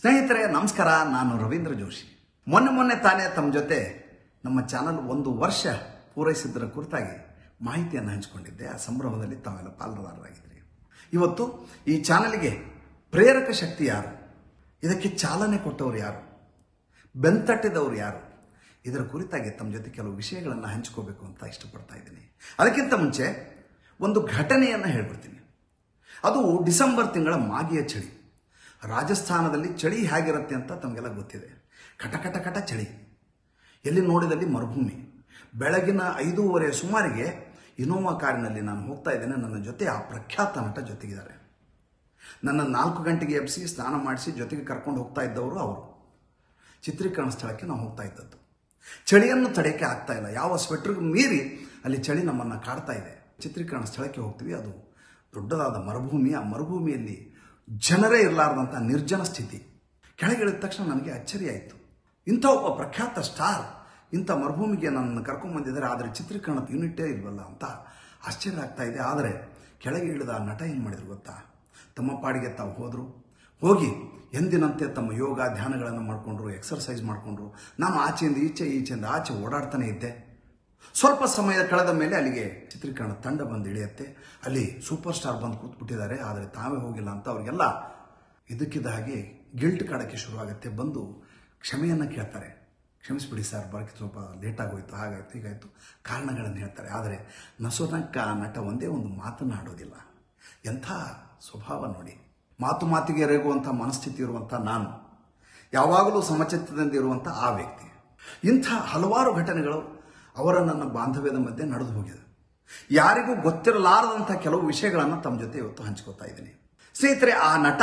ಸ್ನೇಹಿತರೆ ನಮಸ್ಕಾರ ನಾನು ರವೀಂದ್ರ ಜೋಶಿ ಮೊನ್ನೆ ಮೊನ್ನೆ ತಾನೇ ತಮ್ಮ ಜೊತೆ ನಮ್ಮ ಚಾನಲ್ ಒಂದು ವರ್ಷ ಪೂರೈಸಿದ್ದರ ಕುರಿತಾಗಿ ಮಾಹಿತಿಯನ್ನು ಹಂಚಿಕೊಂಡಿದ್ದೆ ಆ ಸಂಭ್ರಮದಲ್ಲಿ ತಾವೆಲ್ಲ ಪಾಲ್ಗೊಳ್ಳಾರರಾಗಿದ್ರಿ ಇವತ್ತು ಈ ಚಾನಲ್ಗೆ ಪ್ರೇರಕ ಶಕ್ತಿ ಯಾರು ಇದಕ್ಕೆ ಚಾಲನೆ ಕೊಟ್ಟವರು ಯಾರು ಬೆಂತಟ್ಟಿದವರು ಯಾರು ಇದರ ಕುರಿತಾಗಿ ತಮ್ಮ ಜೊತೆ ಕೆಲವು ವಿಷಯಗಳನ್ನು ಹಂಚ್ಕೋಬೇಕು ಅಂತ ಇಷ್ಟಪಡ್ತಾ ಇದ್ದೀನಿ ಅದಕ್ಕಿಂತ ಮುಂಚೆ ಒಂದು ಘಟನೆಯನ್ನು ಹೇಳ್ಬಿಡ್ತೀನಿ ಅದು ಡಿಸೆಂಬರ್ ತಿಂಗಳ ಮಾಗಿಯ ಚಳಿ ರಾಜಸ್ಥಾನದಲ್ಲಿ ಚಳಿ ಹೇಗಿರುತ್ತೆ ಅಂತ ತಮಗೆಲ್ಲ ಗೊತ್ತಿದೆ ಕಟ ಕಟ ಕಟ ಚಳಿ ಎಲ್ಲಿ ನೋಡಿದಲ್ಲಿ ಮರುಭೂಮಿ ಬೆಳಗಿನ ಐದೂವರೆ ಸುಮಾರಿಗೆ ಇನೋವಾ ಕಾರಿನಲ್ಲಿ ನಾನು ಹೋಗ್ತಾ ಇದ್ದೇನೆ ನನ್ನ ಜೊತೆ ಆ ಪ್ರಖ್ಯಾತ ನಟ ಜೊತೆಗಿದ್ದಾರೆ ನನ್ನ ನಾಲ್ಕು ಗಂಟೆಗೆ ಎಬ್ಬಿಸಿ ಸ್ನಾನ ಮಾಡಿಸಿ ಜೊತೆಗೆ ಕರ್ಕೊಂಡು ಹೋಗ್ತಾ ಇದ್ದವರು ಅವರು ಚಿತ್ರೀಕರಣ ಸ್ಥಳಕ್ಕೆ ನಾವು ಹೋಗ್ತಾ ಇದ್ದದ್ದು ಚಳಿಯನ್ನು ತಡೆಯಕ್ಕೆ ಆಗ್ತಾ ಇಲ್ಲ ಯಾವ ಸ್ವೆಟ್ರಿಗೂ ಮೀರಿ ಅಲ್ಲಿ ಚಳಿ ನಮ್ಮನ್ನು ಕಾಡ್ತಾ ಇದೆ ಚಿತ್ರೀಕರಣ ಸ್ಥಳಕ್ಕೆ ಹೋಗ್ತೀವಿ ಅದು ದೊಡ್ಡದಾದ ಮರುಭೂಮಿ ಆ ಮರುಭೂಮಿಯಲ್ಲಿ ಜನರೇ ಇರಲಾರ್ದಂಥ ನಿರ್ಜನ ಸ್ಥಿತಿ ಕೆಳಗಿಳಿದ ತಕ್ಷಣ ನನಗೆ ಅಚ್ಚರಿ ಆಯಿತು ಇಂಥ ಒಬ್ಬ ಪ್ರಖ್ಯಾತ ಸ್ಟಾರ್ ಇಂಥ ಮರುಭೂಮಿಗೆ ನನ್ನನ್ನು ಕರ್ಕೊಂಡ್ಬಂದಿದ್ದಾರೆ ಆದರೆ ಚಿತ್ರೀಕರಣದ ಯೂನಿಟೇ ಇಲ್ವಲ್ಲ ಅಂತ ಆಶ್ಚರ್ಯ ಆಗ್ತಾ ಇದೆ ಆದರೆ ಕೆಳಗೆ ಇಳಿದ ಆ ನಟ ಏನು ಮಾಡಿದ್ರು ಗೊತ್ತಾ ತಮ್ಮ ಪಾಡಿಗೆ ತಾವು ಹೋದರು ಹೋಗಿ ಎಂದಿನಂತೆ ತಮ್ಮ ಯೋಗ ಧ್ಯಾನಗಳನ್ನು ಮಾಡಿಕೊಂಡ್ರು ಎಕ್ಸರ್ಸೈಸ್ ಮಾಡಿಕೊಂಡ್ರು ನಾನು ಆಚೆಯಿಂದ ಈಚೆ ಈಚೆಯಿಂದ ಆಚೆ ಓಡಾಡ್ತಾನೆ ಇದ್ದೆ ಸ್ವಲ್ಪ ಸಮಯ ಕಳೆದ ಮೇಲೆ ಅಲ್ಲಿಗೆ ಚಿತ್ರೀಕರಣ ತಂಡ ಬಂದು ಇಳಿಯುತ್ತೆ ಅಲ್ಲಿ ಸೂಪರ್ ಸ್ಟಾರ್ ಬಂದು ಕೂತ್ಬಿಟ್ಟಿದ್ದಾರೆ ಆದರೆ ತಾವೇ ಹೋಗಿಲ್ಲ ಅಂತ ಅವರಿಗೆಲ್ಲ ಇದಕ್ಕಿದ್ದ ಹಾಗೆ ಗಿಲ್ಟ್ ಕಾಡಕ್ಕೆ ಶುರುವಾಗುತ್ತೆ ಬಂದು ಕ್ಷಮೆಯನ್ನು ಕೇಳ್ತಾರೆ ಕ್ಷಮಿಸ್ಬಿಡಿ ಸರ್ ಬರೋಕ್ಕೆ ಸ್ವಲ್ಪ ಲೇಟ್ ಆಗೋಯ್ತು ಹಾಗಾಯ್ತು ಹೀಗಾಯ್ತು ಕಾರಣಗಳನ್ನು ಹೇಳ್ತಾರೆ ಆದರೆ ನಸುನಕ್ಕ ನಟ ಒಂದೇ ಒಂದು ಮಾತನ್ನು ಆಡೋದಿಲ್ಲ ಎಂಥ ಸ್ವಭಾವ ನೋಡಿ ಮಾತು ಮಾತಿಗೆ ರೇಗುವಂಥ ಮನಸ್ಥಿತಿ ಇರುವಂಥ ನಾನು ಯಾವಾಗಲೂ ಸಮಚಿತ್ತದಿಂದ ಇರುವಂಥ ಆ ವ್ಯಕ್ತಿ ಇಂಥ ಹಲವಾರು ಘಟನೆಗಳು ಅವರ ನನ್ನ ಬಾಂಧವ್ಯದ ಮಧ್ಯೆ ನಡೆದು ಹೋಗಿದೆ ಯಾರಿಗೂ ಗೊತ್ತಿರಲಾರದಂಥ ಕೆಲವು ವಿಷಯಗಳನ್ನು ತಮ್ಮ ಜೊತೆ ಇವತ್ತು ಹಂಚ್ಕೋತಾ ಇದ್ದೀನಿ ಸ್ನೇಹಿತರೆ ಆ ನಟ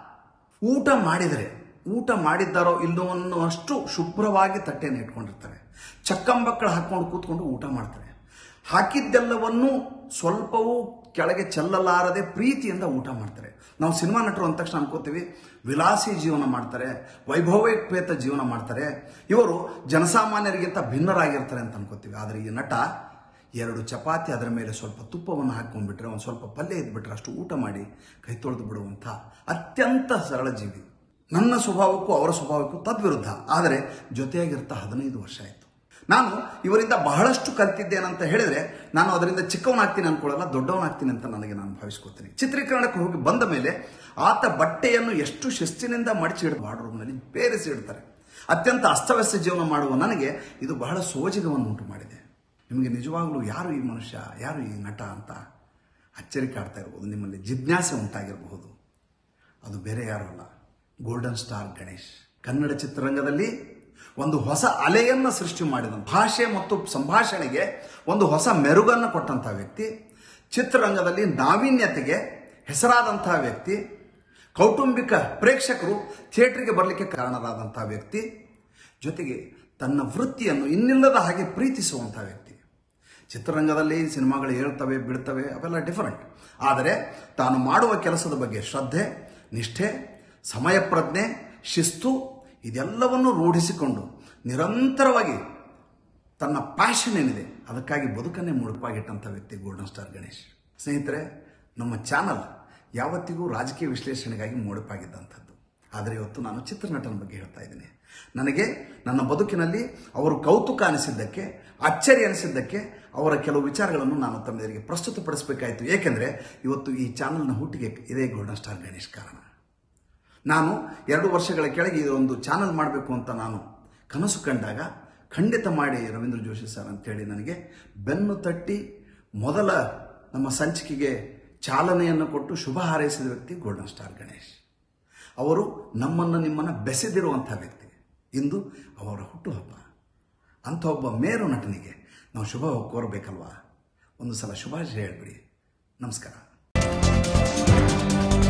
ಊಟ ಮಾಡಿದರೆ ಊಟ ಮಾಡಿದ್ದಾರೋ ಇಲ್ಲೋ ಅನ್ನುವಷ್ಟು ಶುಭ್ರವಾಗಿ ತಟ್ಟೆಯನ್ನು ಇಟ್ಕೊಂಡಿರ್ತಾರೆ ಚಕ್ಕಂಬಕ್ಕಳು ಹಾಕೊಂಡು ಕೂತ್ಕೊಂಡು ಊಟ ಮಾಡ್ತಾರೆ ಹಾಕಿದ್ದೆಲ್ಲವನ್ನೂ ಸ್ವಲ್ಪವೂ ಕೆಳಗೆ ಚೆಲ್ಲಲಾರದೆ ಪ್ರೀತಿಯಿಂದ ಊಟ ಮಾಡ್ತಾರೆ ನಾವು ಸಿನಿಮಾ ನಟರು ಅಂದ ತಕ್ಷಣ ಅನ್ಕೋತೀವಿ ವಿಲಾಸಿ ಜೀವನ ಮಾಡ್ತಾರೆ ವೈಭವೋಪೇತ ಜೀವನ ಮಾಡ್ತಾರೆ ಇವರು ಜನಸಾಮಾನ್ಯರಿಗಿಂತ ಭಿನ್ನರಾಗಿರ್ತಾರೆ ಅಂತ ಅನ್ಕೋತೀವಿ ಆದರೆ ಈ ನಟ ಎರಡು ಚಪಾತಿ ಅದರ ಮೇಲೆ ಸ್ವಲ್ಪ ತುಪ್ಪವನ್ನು ಹಾಕೊಂಡ್ಬಿಟ್ರೆ ಒಂದು ಸ್ವಲ್ಪ ಪಲ್ಯ ಇದ್ಬಿಟ್ರೆ ಅಷ್ಟು ಊಟ ಮಾಡಿ ಕೈ ತೊಳೆದು ಬಿಡುವಂಥ ಅತ್ಯಂತ ಸರಳ ಜೀವಿ ನನ್ನ ಸ್ವಭಾವಕ್ಕೂ ಅವರ ಸ್ವಭಾವಕ್ಕೂ ತದ್ವಿರುದ್ಧ ಆದರೆ ಜೊತೆಯಾಗಿರ್ತಾ ಹದಿನೈದು ವರ್ಷ ಆಯಿತು ನಾನು ಇವರಿಂದ ಬಹಳಷ್ಟು ಕಲ್ತಿದ್ದೇನಂತ ಹೇಳಿದ್ರೆ ನಾನು ಅದರಿಂದ ಚಿಕ್ಕವನಾಗ್ತೀನಿ ಅನ್ಕೊಳ್ಳಲ್ಲ ದೊಡ್ಡವನಾಗ್ತೀನಿ ಅಂತ ನನಗೆ ನಾನು ಭಾವಿಸ್ಕೋತೀನಿ ಚಿತ್ರೀಕರಣಕ್ಕೆ ಹೋಗಿ ಬಂದ ಮೇಲೆ ಆತ ಬಟ್ಟೆಯನ್ನು ಎಷ್ಟು ಶಿಸ್ತಿನಿಂದ ಮಡಚಿ ಇಡ್ದು ವಾರ್ಡ್ರೂಮ್ನಲ್ಲಿ ಬೇರೆಸಿ ಇಡ್ತಾರೆ ಅತ್ಯಂತ ಅಸ್ತವ್ಯಸ್ತ ಜೀವನ ಮಾಡುವ ನನಗೆ ಇದು ಬಹಳ ಸೋಜಿಗವನ್ನು ಉಂಟು ಮಾಡಿದೆ ನಿಮಗೆ ನಿಜವಾಗ್ಲೂ ಯಾರು ಈ ಮನುಷ್ಯ ಯಾರು ಈ ನಟ ಅಂತ ಅಚ್ಚರಿ ಕಾಡ್ತಾ ಇರ್ಬೋದು ನಿಮ್ಮಲ್ಲಿ ಜಿಜ್ಞಾಸೆ ಉಂಟಾಗಿರಬಹುದು ಅದು ಬೇರೆ ಯಾರು ಅಲ್ಲ ಗೋಲ್ಡನ್ ಸ್ಟಾರ್ ಗಣೇಶ್ ಕನ್ನಡ ಚಿತ್ರರಂಗದಲ್ಲಿ ಒಂದು ಹೊಸ ಅಲೆಯನ್ನು ಸೃಷ್ಟಿ ಮಾಡಿದ ಭಾಷೆ ಮತ್ತು ಸಂಭಾಷಣೆಗೆ ಒಂದು ಹೊಸ ಮೆರುಗನ್ನು ಕೊಟ್ಟಂಥ ವ್ಯಕ್ತಿ ಚಿತ್ರರಂಗದಲ್ಲಿ ನಾವೀನ್ಯತೆಗೆ ಹೆಸರಾದಂತಹ ವ್ಯಕ್ತಿ ಕೌಟುಂಬಿಕ ಪ್ರೇಕ್ಷಕರು ಥಿಯೇಟರ್ಗೆ ಬರಲಿಕ್ಕೆ ಕಾರಣರಾದಂಥ ವ್ಯಕ್ತಿ ಜೊತೆಗೆ ತನ್ನ ವೃತ್ತಿಯನ್ನು ಇನ್ನಿಲ್ಲದ ಹಾಗೆ ಪ್ರೀತಿಸುವಂಥ ವ್ಯಕ್ತಿ ಚಿತ್ರರಂಗದಲ್ಲಿ ಸಿನಿಮಾಗಳು ಹೇಳ್ತವೆ ಬಿಡ್ತವೆ ಅವೆಲ್ಲ ಡಿಫರೆಂಟ್ ಆದರೆ ತಾನು ಮಾಡುವ ಕೆಲಸದ ಬಗ್ಗೆ ಶ್ರದ್ಧೆ ನಿಷ್ಠೆ ಸಮಯ ಪ್ರಜ್ಞೆ ಶಿಸ್ತು ಇದೆಲ್ಲವನ್ನು ರೂಢಿಸಿಕೊಂಡು ನಿರಂತರವಾಗಿ ತನ್ನ ಪ್ಯಾಷನ್ ಏನಿದೆ ಅದಕ್ಕಾಗಿ ಬದುಕನ್ನೇ ಮುಡುಪಾಗಿಟ್ಟಂಥ ವ್ಯಕ್ತಿ ಗೋಲ್ಡನ್ ಸ್ಟಾರ್ ಗಣೇಶ್ ಸ್ನೇಹಿತರೆ ನಮ್ಮ ಚಾನಲ್ ಯಾವತ್ತಿಗೂ ರಾಜಕೀಯ ವಿಶ್ಲೇಷಣೆಗಾಗಿ ಮುಡುಪಾಗಿದ್ದಂಥದ್ದು ಆದರೆ ಇವತ್ತು ನಾನು ಚಿತ್ರನಟನ ಬಗ್ಗೆ ಹೇಳ್ತಾ ಇದ್ದೀನಿ ನನಗೆ ನನ್ನ ಬದುಕಿನಲ್ಲಿ ಅವರು ಕೌತುಕ ಅನಿಸಿದ್ದಕ್ಕೆ ಅಚ್ಚರಿ ಅನಿಸಿದ್ದಕ್ಕೆ ಅವರ ಕೆಲವು ವಿಚಾರಗಳನ್ನು ನಾನು ತಮ್ಮೆದುರಿಗೆ ಪ್ರಸ್ತುತಪಡಿಸಬೇಕಾಯಿತು ಏಕೆಂದರೆ ಇವತ್ತು ಈ ಚಾನಲ್ನ ಹುಟ್ಟಿಗೆ ಇದೇ ಗೋಲ್ಡನ್ ಸ್ಟಾರ್ ಗಣೇಶ್ ಕಾರಣ ನಾನು ಎರಡು ವರ್ಷಗಳ ಕೆಳಗೆ ಇದೊಂದು ಚಾನಲ್ ಮಾಡಬೇಕು ಅಂತ ನಾನು ಕನಸು ಕಂಡಾಗ ಖಂಡಿತ ಮಾಡಿ ರವೀಂದ್ರ ಜೋಶಿ ಸರ್ ಅಂತೇಳಿ ನನಗೆ ಬೆನ್ನು ತಟ್ಟಿ ಮೊದಲ ನಮ್ಮ ಸಂಚಿಕೆಗೆ ಚಾಲನೆಯನ್ನು ಕೊಟ್ಟು ಶುಭ ಹಾರೈಸಿದ ವ್ಯಕ್ತಿ ಗೋಲ್ಡನ್ ಸ್ಟಾರ್ ಗಣೇಶ್ ಅವರು ನಮ್ಮನ್ನು ನಿಮ್ಮನ್ನು ಬೆಸೆದಿರುವಂಥ ವ್ಯಕ್ತಿ ಇಂದು ಅವರ ಹುಟ್ಟುಹಬ್ಬ ಅಂಥ ಒಬ್ಬ ಮೇರು ನಟನಿಗೆ ನಾವು ಶುಭ ಕೋರಬೇಕಲ್ವಾ ಒಂದು ಸಲ ಶುಭಾಶಯ ಹೇಳ್ಬಿಡಿ ನಮಸ್ಕಾರ